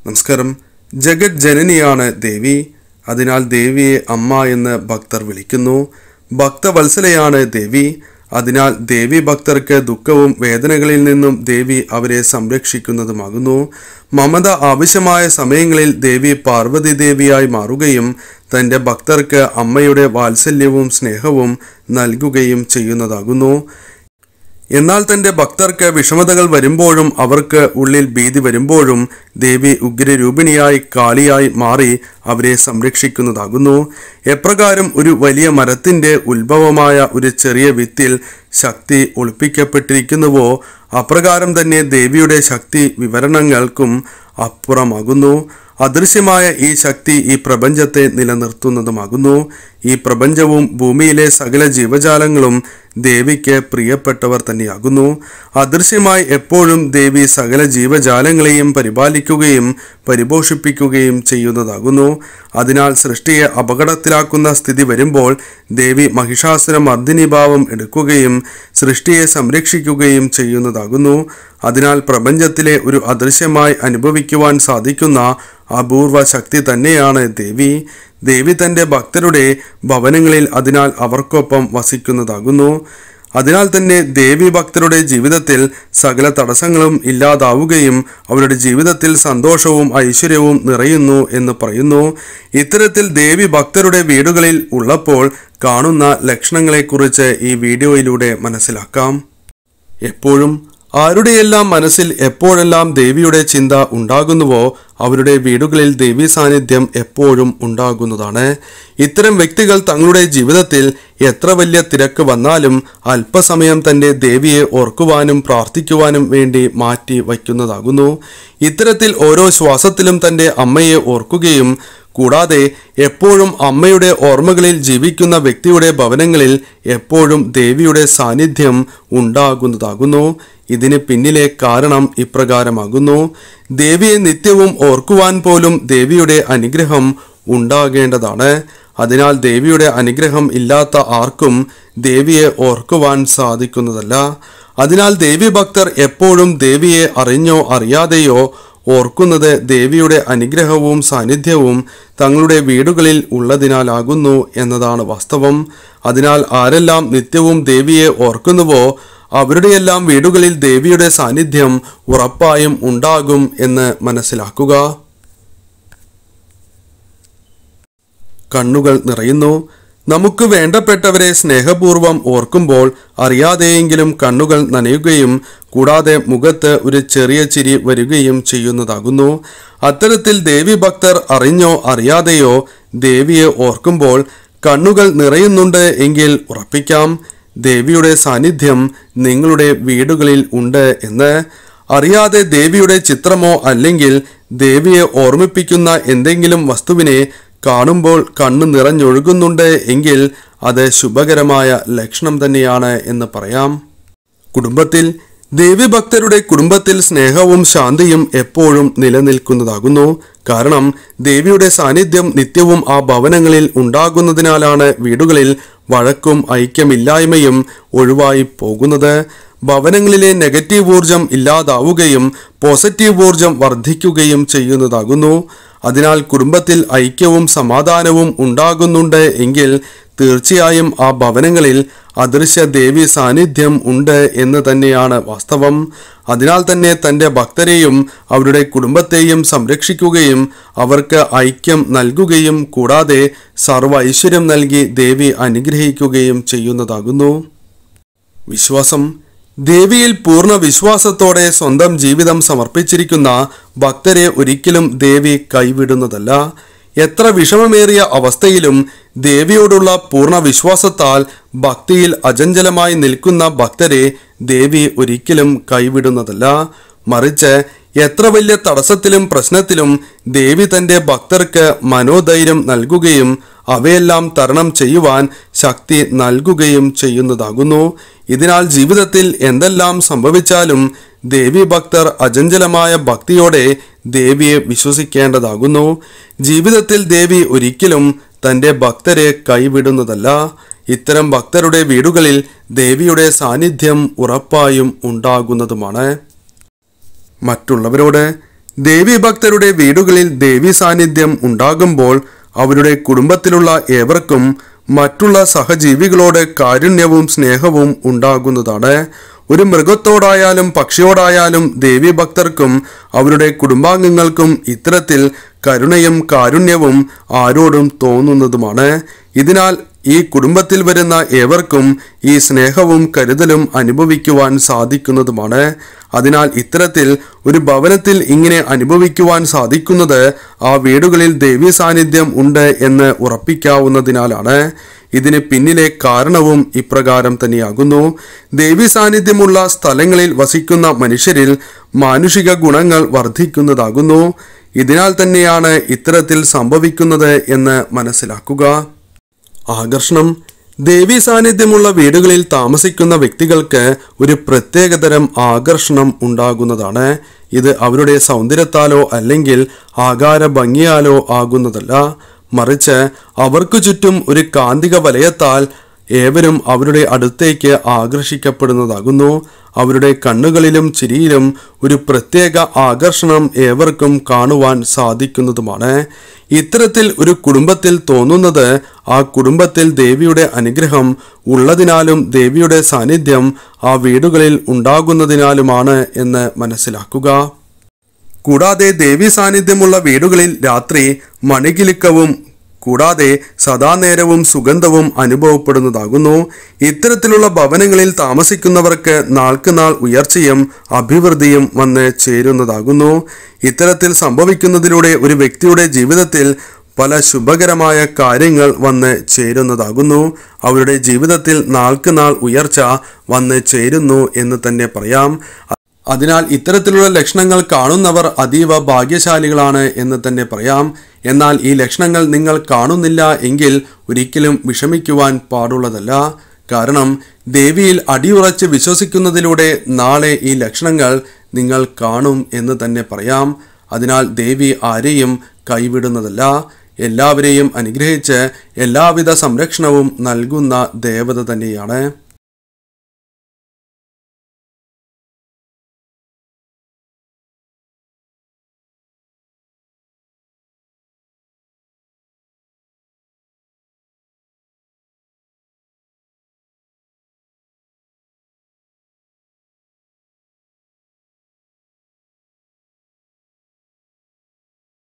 നമസ്കാരം ജഗത് ജനനിയാണ് ദേവി അതിനാൽ ദേവിയെ അമ്മ എന്ന് ഭക്തർ വിളിക്കുന്നു ഭക്തവത്സലയാണ് ദേവി അതിനാൽ ദേവി ഭക്തർക്ക് ദുഃഖവും വേദനകളിൽ നിന്നും ദേവി അവരെ സംരക്ഷിക്കുന്നതുമാകുന്നു മമത ആവശ്യമായ സമയങ്ങളിൽ ദേവി പാർവതി ദേവിയായി മാറുകയും തൻ്റെ ഭക്തർക്ക് അമ്മയുടെ വാത്സല്യവും സ്നേഹവും നൽകുകയും ചെയ്യുന്നതാകുന്നു എന്നാൽ തന്റെ ഭക്തർക്ക് വിഷമതകൾ വരുമ്പോഴും അവർക്ക് ഉള്ളിൽ ഭീതി വരുമ്പോഴും ദേവി ഉഗ്രരൂപിണിയായി കാളിയായി മാറി അവരെ സംരക്ഷിക്കുന്നതാകുന്നു എപ്രകാരം ഒരു വലിയ മരത്തിന്റെ ഉത്ഭവമായ ഒരു ചെറിയ വിത്തിൽ ശക്തി ഒളിപ്പിക്കപ്പെട്ടിരിക്കുന്നുവോ അപ്രകാരം തന്നെ ദേവിയുടെ ശക്തി വിവരണങ്ങൾക്കും അപ്പുറമാകുന്നു അദൃശ്യമായ ഈ ശക്തി ഈ പ്രപഞ്ചത്തെ നിലനിർത്തുന്നതുമാകുന്നു ഈ പ്രപഞ്ചവും ഭൂമിയിലെ സകല ജീവജാലങ്ങളും ദേവിക്ക് പ്രിയപ്പെട്ടവർ തന്നെയാകുന്നു അദൃശ്യമായി എപ്പോഴും ദേവി സകല ജീവജാലങ്ങളെയും പരിപാലിക്കുകയും പരിപോഷിപ്പിക്കുകയും ചെയ്യുന്നതാകുന്നു അതിനാൽ സൃഷ്ടിയെ അപകടത്തിലാക്കുന്ന സ്ഥിതി വരുമ്പോൾ ദേവി മഹിഷാസുര മർദ്ദിനിഭാവം എടുക്കുകയും സൃഷ്ടിയെ സംരക്ഷിക്കുകയും ചെയ്യുന്നതാകുന്നു അതിനാൽ പ്രപഞ്ചത്തിലെ ഒരു അദൃശ്യമായി അനുഭവിക്കുവാൻ സാധിക്കുന്ന അപൂർവ ശക്തി തന്നെയാണ് ദേവി ദേവി തൻ്റെ ഭക്തരുടെ ഭവനങ്ങളിൽ അതിനാൽ അവർക്കൊപ്പം വസിക്കുന്നതാകുന്നു അതിനാൽ തന്നെ ദേവി ഭക്തരുടെ ജീവിതത്തിൽ സകല തടസ്സങ്ങളും ഇല്ലാതാവുകയും അവരുടെ ജീവിതത്തിൽ സന്തോഷവും ഐശ്വര്യവും നിറയുന്നു എന്ന് പറയുന്നു ഇത്തരത്തിൽ ദേവി ഭക്തരുടെ വീടുകളിൽ ഉള്ളപ്പോൾ കാണുന്ന ലക്ഷണങ്ങളെക്കുറിച്ച് ഈ വീഡിയോയിലൂടെ മനസ്സിലാക്കാം എപ്പോഴും ആരുടെയെല്ലാം മനസ്സിൽ എപ്പോഴെല്ലാം ദേവിയുടെ ചിന്ത ഉണ്ടാകുന്നുവോ അവരുടെ വീടുകളിൽ ദേവി സാന്നിധ്യം എപ്പോഴും ഉണ്ടാകുന്നതാണ് ഇത്തരം വ്യക്തികൾ തങ്ങളുടെ ജീവിതത്തിൽ എത്ര വലിയ തിരക്ക് വന്നാലും അല്പസമയം തന്റെ ദേവിയെ ഓർക്കുവാനും പ്രാർത്ഥിക്കുവാനും വേണ്ടി മാറ്റി വയ്ക്കുന്നതാകുന്നു ഇത്തരത്തിൽ ഓരോ ശ്വാസത്തിലും തന്റെ അമ്മയെ ഓർക്കുകയും കൂടാതെ എപ്പോഴും അമ്മയുടെ ഓർമ്മകളിൽ ജീവിക്കുന്ന വ്യക്തിയുടെ ഭവനങ്ങളിൽ എപ്പോഴും ദേവിയുടെ സാന്നിധ്യം ഉണ്ടാകുന്നതാകുന്നു ഇതിന് പിന്നിലെ കാരണം ഇപ്രകാരമാകുന്നു ദേവിയെ നിത്യവും ഓർക്കുവാൻ പോലും ദേവിയുടെ അനുഗ്രഹം ഉണ്ടാകേണ്ടതാണ് അതിനാൽ ദേവിയുടെ അനുഗ്രഹം ഇല്ലാത്ത ആർക്കും ദേവിയെ ഓർക്കുവാൻ സാധിക്കുന്നതല്ല അതിനാൽ ദേവി ഭക്തർ എപ്പോഴും ദേവിയെ അറിഞ്ഞോ അറിയാതെയോ ഓർക്കുന്നത് ദേവിയുടെ അനുഗ്രഹവും സാന്നിധ്യവും തങ്ങളുടെ വീടുകളിൽ ഉള്ളതിനാലാകുന്നു എന്നതാണ് വാസ്തവം അതിനാൽ ആരെല്ലാം നിത്യവും ദേവിയെ ഓർക്കുന്നുവോ അവരുടെയെല്ലാം വീടുകളിൽ ദേവിയുടെ സാന്നിധ്യം ഉറപ്പായും ഉണ്ടാകും എന്ന് മനസ്സിലാക്കുക കണ്ണുകൾ നിറയുന്നു നമുക്ക് വേണ്ടപ്പെട്ടവരെ സ്നേഹപൂർവം ഓർക്കുമ്പോൾ അറിയാതെയെങ്കിലും കണ്ണുകൾ നനയുകയും കൂടാതെ മുഖത്ത് ഒരു ചെറിയ ചിരി വരികയും ചെയ്യുന്നതാകുന്നു അത്തരത്തിൽ ദേവി ഭക്തർ അറിഞ്ഞോ അറിയാതെയോ ദേവിയെ ഓർക്കുമ്പോൾ കണ്ണുകൾ നിറയുന്നുണ്ട് എങ്കിൽ ഉറപ്പിക്കാം ദേവിയുടെ സാന്നിധ്യം നിങ്ങളുടെ വീടുകളിൽ ഉണ്ട് എന്ന് അറിയാതെ ദേവിയുടെ ചിത്രമോ അല്ലെങ്കിൽ ദേവിയെ ഓർമ്മിപ്പിക്കുന്ന എന്തെങ്കിലും വസ്തുവിനെ കാണുമ്പോൾ കണ്ണു നിറഞ്ഞൊഴുകുന്നുണ്ട് എങ്കിൽ അത് ശുഭകരമായ ലക്ഷണം തന്നെയാണ് എന്ന് പറയാം കുടുംബത്തിൽ ദേവിഭക്തരുടെ കുടുംബത്തിൽ സ്നേഹവും ശാന്തിയും എപ്പോഴും നിലനിൽക്കുന്നതാകുന്നു കാരണം ദേവിയുടെ സാന്നിധ്യം നിത്യവും ആ ഭവനങ്ങളിൽ ഉണ്ടാകുന്നതിനാലാണ് വീടുകളിൽ വഴക്കും ഐക്യമില്ലായ്മയും ഒഴിവായി പോകുന്നത് ഭവനങ്ങളിലെ നെഗറ്റീവ് ഊർജം ഇല്ലാതാവുകയും പോസിറ്റീവ് ഊർജം വർദ്ധിക്കുകയും ചെയ്യുന്നതാകുന്നു അതിനാൽ കുടുംബത്തിൽ ഐക്യവും സമാധാനവും ഉണ്ടാകുന്നുണ്ട് എങ്കിൽ തീർച്ചയായും ആ ഭവനങ്ങളിൽ അദൃശ്യ ദേവി സാന്നിധ്യം ഉണ്ട് എന്ന് തന്നെയാണ് വാസ്തവം അതിനാൽ തന്നെ തൻ്റെ ഭക്തരെയും അവരുടെ കുടുംബത്തെയും സംരക്ഷിക്കുകയും അവർക്ക് ഐക്യം നൽകുകയും കൂടാതെ സർവ്വ ഐശ്വര്യം നൽകി ദേവി അനുഗ്രഹിക്കുകയും ചെയ്യുന്നതാകുന്നു വിശ്വാസം ദേവിയിൽ പൂർണ്ണ വിശ്വാസത്തോടെ സ്വന്തം ജീവിതം സമർപ്പിച്ചിരിക്കുന്ന ഭക്തരെ ഒരിക്കലും ദേവി കൈവിടുന്നതല്ല എത്ര വിഷമമേറിയ അവസ്ഥയിലും ദേവിയോടുള്ള പൂർണ്ണ വിശ്വാസത്താൽ ഭക്തിയിൽ അചഞ്ചലമായി നിൽക്കുന്ന ഭക്തരെ ദേവി ഒരിക്കലും കൈവിടുന്നതല്ല മറിച്ച് എത്ര വലിയ തടസ്സത്തിലും പ്രശ്നത്തിലും ദേവി തന്റെ ഭക്തർക്ക് മനോധൈര്യം നൽകുകയും അവയെല്ലാം തരണം ചെയ്യുവാൻ ശക്തി നൽകുകയും ചെയ്യുന്നതാകുന്നു ഇതിനാൽ ജീവിതത്തിൽ എന്തെല്ലാം സംഭവിച്ചാലും ദേവി ഭക്തർ അചഞ്ചലമായ ഭക്തിയോടെ ദേവിയെ വിശ്വസിക്കേണ്ടതാകുന്നു ജീവിതത്തിൽ ദേവി ഒരിക്കലും തന്റെ ഭക്തരെ കൈവിടുന്നതല്ല ഇത്തരം ഭക്തരുടെ വീടുകളിൽ ദേവിയുടെ സാന്നിധ്യം ഉറപ്പായും ഉണ്ടാകുന്നതുമാണ് മറ്റുള്ളവരോട് ദേവീഭക്തരുടെ വീടുകളിൽ ദേവി സാന്നിധ്യം ഉണ്ടാകുമ്പോൾ അവരുടെ കുടുംബത്തിലുള്ള ഏവർക്കും മറ്റുള്ള സഹജീവികളോട് കാരുണ്യവും സ്നേഹവും ഉണ്ടാകുന്നതാണ് ഒരു മൃഗത്തോടായാലും പക്ഷിയോടായാലും ദേവീഭക്തർക്കും അവരുടെ കുടുംബാംഗങ്ങൾക്കും ഇത്തരത്തിൽ കരുണയും കാരുണ്യവും ആരോടും തോന്നുന്നതുമാണ് ഇതിനാൽ ഈ കുടുംബത്തിൽ വരുന്ന ഏവർക്കും ഈ സ്നേഹവും കരുതലും അനുഭവിക്കുവാൻ സാധിക്കുന്നതുമാണ് അതിനാൽ ഇത്തരത്തിൽ ഒരു ഭവനത്തിൽ ഇങ്ങനെ അനുഭവിക്കുവാൻ സാധിക്കുന്നത് ആ വീടുകളിൽ ദേവീ സാന്നിധ്യം ഉണ്ട് എന്ന് ഉറപ്പിക്കാവുന്നതിനാലാണ് ഇതിന് പിന്നിലെ കാരണവും ഇപ്രകാരം തന്നെയാകുന്നു ദേവി സാന്നിധ്യമുള്ള സ്ഥലങ്ങളിൽ വസിക്കുന്ന മനുഷ്യരിൽ മാനുഷിക ഗുണങ്ങൾ വർദ്ധിക്കുന്നതാകുന്നു ഇതിനാൽ തന്നെയാണ് ഇത്തരത്തിൽ സംഭവിക്കുന്നത് എന്ന് മനസ്സിലാക്കുക ആകർഷണം ദേവീ സാന്നിധ്യമുള്ള വീടുകളിൽ താമസിക്കുന്ന വ്യക്തികൾക്ക് ഒരു പ്രത്യേകതരം ആകർഷണം ഉണ്ടാകുന്നതാണ് ഇത് അവരുടെ സൗന്ദര്യത്താലോ അല്ലെങ്കിൽ ആകാര ഭംഗിയാലോ ആകുന്നതല്ല മറിച്ച് അവർക്കു ചുറ്റും ഒരു കാന്തിക വലയത്താൽ ഏവരും അവരുടെ അടുത്തേക്ക് ആകർഷിക്കപ്പെടുന്നതാകുന്നു അവരുടെ കണ്ണുകളിലും ചിരിയിലും ഒരു പ്രത്യേക ആകർഷണം ഏവർക്കും കാണുവാൻ സാധിക്കുന്നതുമാണ് ഇത്തരത്തിൽ ഒരു കുടുംബത്തിൽ തോന്നുന്നത് ആ കുടുംബത്തിൽ ദേവിയുടെ അനുഗ്രഹം ഉള്ളതിനാലും ദേവിയുടെ സാന്നിധ്യം ആ വീടുകളിൽ ഉണ്ടാകുന്നതിനാലുമാണ് എന്ന് മനസ്സിലാക്കുക കൂടാതെ ദേവി സാന്നിധ്യമുള്ള വീടുകളിൽ രാത്രി മണികിലുക്കവും കൂടാതെ സദാനേരവും സുഗന്ധവും അനുഭവപ്പെടുന്നതാകുന്നു ഇത്തരത്തിലുള്ള ഭവനങ്ങളിൽ താമസിക്കുന്നവർക്ക് നാൾക്കുനാൾ ഉയർച്ചയും അഭിവൃദ്ധിയും വന്ന് ചേരുന്നതാകുന്നു ഇത്തരത്തിൽ സംഭവിക്കുന്നതിലൂടെ ഒരു വ്യക്തിയുടെ ജീവിതത്തിൽ പല ശുഭകരമായ കാര്യങ്ങൾ വന്ന് ചേരുന്നതാകുന്നു അവരുടെ ജീവിതത്തിൽ നാൾക്കുനാൾ ഉയർച്ച വന്ന് ചേരുന്നു എന്ന് തന്നെ പറയാം അതിനാൽ ഇത്തരത്തിലുള്ള ലക്ഷണങ്ങൾ കാണുന്നവർ അതീവ ഭാഗ്യശാലികളാണ് എന്ന് തന്നെ പറയാം എന്നാൽ ഈ ലക്ഷണങ്ങൾ നിങ്ങൾ കാണുന്നില്ല എങ്കിൽ ഒരിക്കലും വിഷമിക്കുവാൻ പാടുള്ളതല്ല കാരണം ദേവിയിൽ അടിയുറച്ച് വിശ്വസിക്കുന്നതിലൂടെ നാളെ ഈ ലക്ഷണങ്ങൾ നിങ്ങൾ കാണും എന്ന് തന്നെ പറയാം അതിനാൽ ദേവി ആരെയും കൈവിടുന്നതല്ല എല്ലാവരെയും അനുഗ്രഹിച്ച് എല്ലാവിധ സംരക്ഷണവും നൽകുന്ന ദേവത തന്നെയാണ്